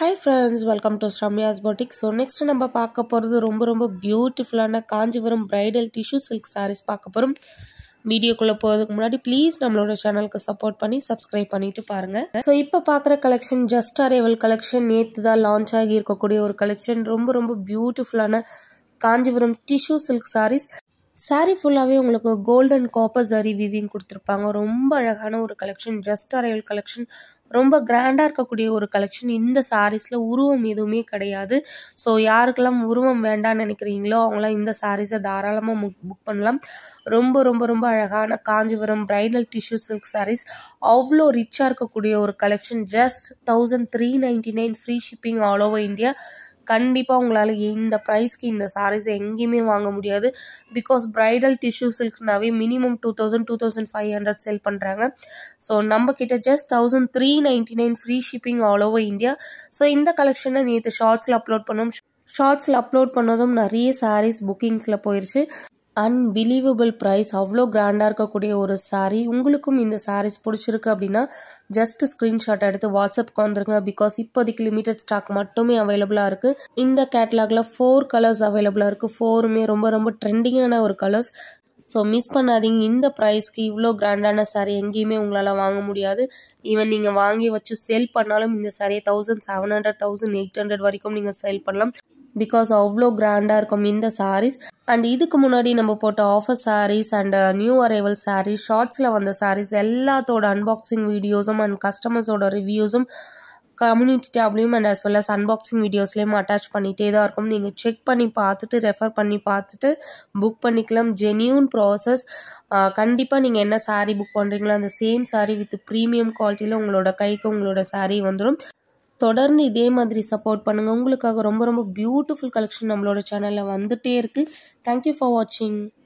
hi friends welcome to Sramya's boutique so next நம்ம பார்க்க போகிறது ரொம்ப ரொம்ப பியூட்டிஃபுல்லான Kanchipuram bridal tissue silk saris பார்க்க போகிறோம் வீடியோக்குள்ளே போகிறதுக்கு முன்னாடி ப்ளீஸ் நம்மளோட சேனலுக்கு சப்போர்ட் பண்ணி சப்ஸ்கிரைப் பண்ணிட்டு பாருங்கள் ஸோ இப்போ பார்க்குற கலெக்ஷன் ஜஸ்ட் அரைவல் கலெக்ஷன் நேற்று தான் லான்ச் ஆகி இருக்கக்கூடிய ஒரு கலெக்ஷன் ரொம்ப ரொம்ப பியூட்டிஃபுல்லான காஞ்சிபுரம் டிஷ்யூ சில்க் சாரீஸ் சாரீ ஃபுல்லாகவே உங்களுக்கு கோல்டன் காப்பர் ஜரி வீவிங் கொடுத்துருப்பாங்க ரொம்ப அழகான ஒரு கலெக்ஷன் ஜஸ்ட் அரைவல் கலெக்ஷன் ரொம்ப கிராண்டாக இருக்கக்கூடிய ஒரு கலெக்ஷன் இந்த சாரீஸில் உருவம் எதுவுமே கிடையாது ஸோ யாருக்கெல்லாம் உருவம் வேண்டாம்னு நினைக்கிறீங்களோ அவங்களாம் இந்த சாரீஸை தாராளமாக புக் புக் பண்ணலாம் ரொம்ப ரொம்ப ரொம்ப அழகான Kanchipuram bridal tissue silk saris அவ்வளோ ரிச்சாக இருக்கக்கூடிய ஒரு collection just thousand three ninety nine free shipping all over India கண்டிப்பாக உங்களால் இந்த ப்ரைஸ்க்கு இந்த சாரீஸ் எங்கேயுமே வாங்க முடியாது பிகாஸ் பிரைடல் டிஷ்யூ சில்க்னாவே minimum two thousand two thousand five hundred sell பண்ணுறாங்க ஸோ நம்ம கிட்ட just thousand three ninety nine free shipping all over India so இந்த கலெக்ஷனை நேற்று ஷார்ட்ஸில் அப்லோட் பண்ணோம் ஷார்ட்ஸில் அப்லோட் பண்ணதும் நிறைய சாரீஸ் புக்கிங்ஸில் போயிடுச்சு அன்பிலீவபிள் ப்ரைஸ் அவ்வளோ கிராண்டாக இருக்கக்கூடிய ஒரு சாரீ உங்களுக்கும் இந்த சாரீஸ் பிடிச்சிருக்கு அப்படின்னா ஜஸ்ட் ஸ்க்ரீன்ஷாட் எடுத்து வாட்ஸ்அப்க்கு வந்துருங்க பிகாஸ் இப்போதைக்கு லிமிடெட் ஸ்டாக் மட்டுமே அவைலபிளாக இருக்குது இந்த கேட்லாகில் ஃபோர் கலர்ஸ் அவைலபிளாக இருக்குது ஃபோருமே ரொம்ப ரொம்ப ட்ரெண்டிங்கான ஒரு கலர்ஸ் ஸோ மிஸ் பண்ணாதீங்க இந்த ப்ரைஸ்க்கு இவ்வளோ கிராண்டான சாரீ எங்கேயுமே உங்களால் வாங்க முடியாது ஈவன் நீங்கள் வாங்கி வச்சு செல் பண்ணாலும் இந்த சாரியை thousand seven hundred thousand eight hundred வரைக்கும் நீங்கள் செல் பண்ணலாம் பிகாஸ் அவ்வளோ கிராண்டாக இருக்கும் இந்த சாரீஸ் அண்ட் இதுக்கு முன்னாடி நம்ம போட்ட offer saris and new arrival saris ஷார்ட்ஸில் வந்த சாரீஸ் எல்லாத்தோட அன்பாக்சிங் வீடியோஸும் அண்ட் கஸ்டமர்ஸோட ரிவ்யூஸும் கம்யூனிட்டி டேப்லேயும் and as well as unboxing வீடியோஸ்லேயும் அட்டாச் பண்ணிகிட்டே தான் இருக்கும் நீங்கள் செக் பண்ணி பார்த்துட்டு ரெஃபர் பண்ணி பார்த்துட்டு புக் பண்ணிக்கலாம் ஜென்யூன் ப்ராசஸ் கண்டிப்பாக நீங்கள் என்ன சாரீ புக் பண்ணுறீங்களோ அந்த சேம் சாரீ வித் ப்ரீமியம் குவாலிட்டியில் உங்களோட கைக்கு உங்களோட சாரீ வந்துடும் தொடர்ந்து இதே மாதிரி சப்போர்ட் பண்ணுங்கள் உங்களுக்காக ரொம்ப ரொம்ப பியூட்டிஃபுல் கலெக்ஷன் நம்மளோட சேனலில் வந்துகிட்டே இருக்குது தேங்க்யூ ஃபார் வாட்சிங்